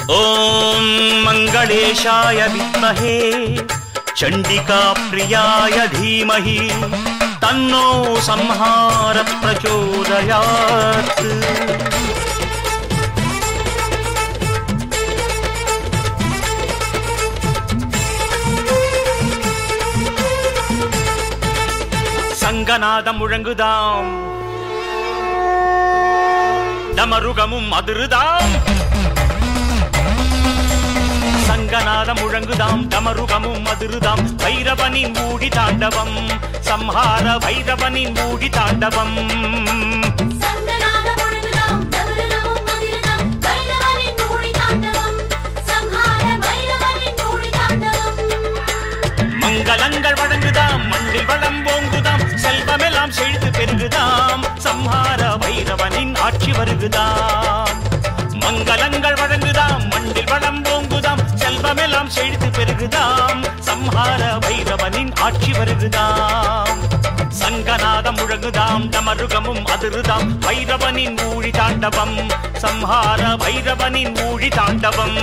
ॐ मङ्गलेशाय विद्महे चण्डिकाप्रियाय धीमहि तन्नो संहार प्रचोदयात् சங்கநாதம் முழங்குதாம் டமருகமும் அதிருதாம் சங்கநாதம் முழங்குதாம் டமருகமும் அதிருதாம் பைரவனின் மூடி தாண்டவம் சம்ஹார பைரவனின் மூடி தாண்டவம் சங்கநாத முழங்குதாம் தவறுதமும் மதிரதாம் பைரவரின் மூடி தாண்டவம் சம்ஹார பைரவரின் மூடி தாண்டவம் மங்களங்கள் வழங்குதாம் மண்ணில் வளம் ஓங்குதாம் செல்வமெல்லாம் செழித்து பெருகுதாம் சம்ஹார பைரவனின் ஆட்சி வருகுதாம் மங்களங்கள் வழங்குதாம் மண்ணில் வளம் ஓங்குதாம் செல்வமெல்லாம் செழித்து பெருகுதாம் சம்ஹார பைரவனின் ஆட்சி வருகுதாம் சங்கநாதம் முழங்குதாம் டமருகமும் அதிருதாம் பைரவனின் மூழி தாண்டவம் சம்ஹார பைரவனின் மூழி தாண்டவம்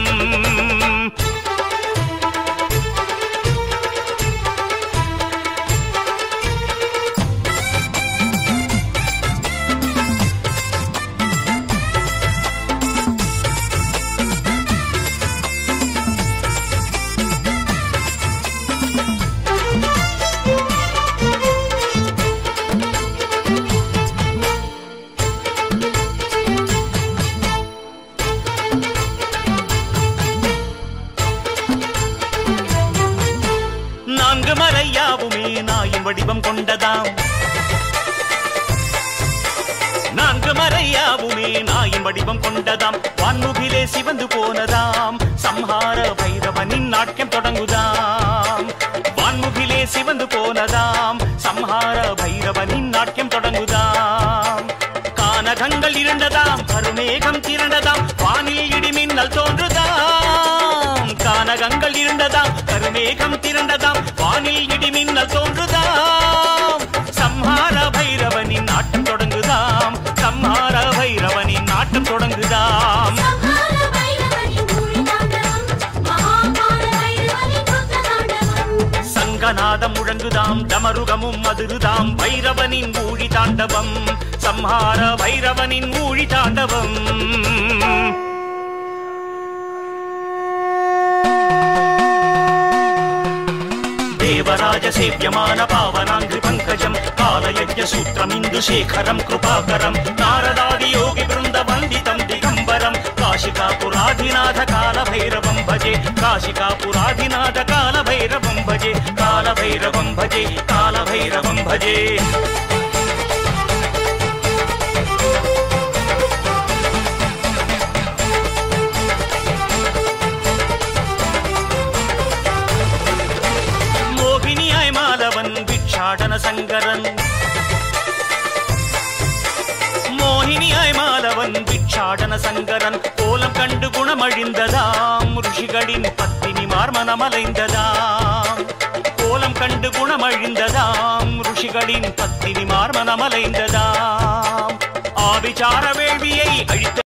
நான்கு மறையாவுமே நாயின் வடிவம் கொண்டதாம் நான்கு மறையாவுமே நாயின் வடிவம் கொண்டதாம் வான்முகிலே சிவந்து போனதாம் சம்ஹார பைரவனின் நாட்யம் தொடங்குதாம் வான்முகிலே சிவந்து போனதாம் சம்ஹார பைரவனின் நாட்யம் தொடங்குதாம் கானகங்கள் இருண்டதாம் கருமேகம் திரண்டதாம் வானில் இடிமின்னல் தோன்றுதாம் கானகங்கள் இருண்டதாம் கருமேகம் திரண்டதாம் வானில் இடிமின்னல் தோன்றுதாம் சம்ஹார பைரவனின் நாட்டம் தொடங்குதாம் சம்ஹார பைரவனின் நாட்டம் தொடங்குதாம் சம்ஹார பைரவரின் மூடி தாண்டவம் மகாகால பைரவரின் ருத்ர தாண்டவம் சங்கநாதம் முழங்குதாம் டமருகமும் அதிருதாம் பைரவனின் ஊழி தாண்டவம் சம்ஹார பைரவனின் ஊழி தாண்டவம் தேவராஜ சேவியமான பாவனாங்கிரி பங்கஜம் காலயஜ்ய சூத்திரம் இந்து சேகரம் கிருபாகரம் நாரதாதி யோகி பிருந்த வந்திதம் திகம்பரம் காஷிகா புராதிநாத கால பைரவம் பஜே காஷிகா புராதிநாத கால பைரவம் பஜே கால பைரவம் பஜே கால பைரவம் பஜே மோகினியாய் மாலவன் பிக்ஷாடன சங்கரன் மோகினியாய் மாலவன் பிக்ஷாடன சங்கரன் கோலம் கண்டு குணமழிந்ததாம் ருஷிகளின் பத்தினிமார் மனமலைந்ததாம் கோலம் கண்டு குணமழிந்ததாம் ருஷிகளின் பத்தினிமார் மனமலைந்ததாம் ஆவிச்சார வேள்வியை அழித்த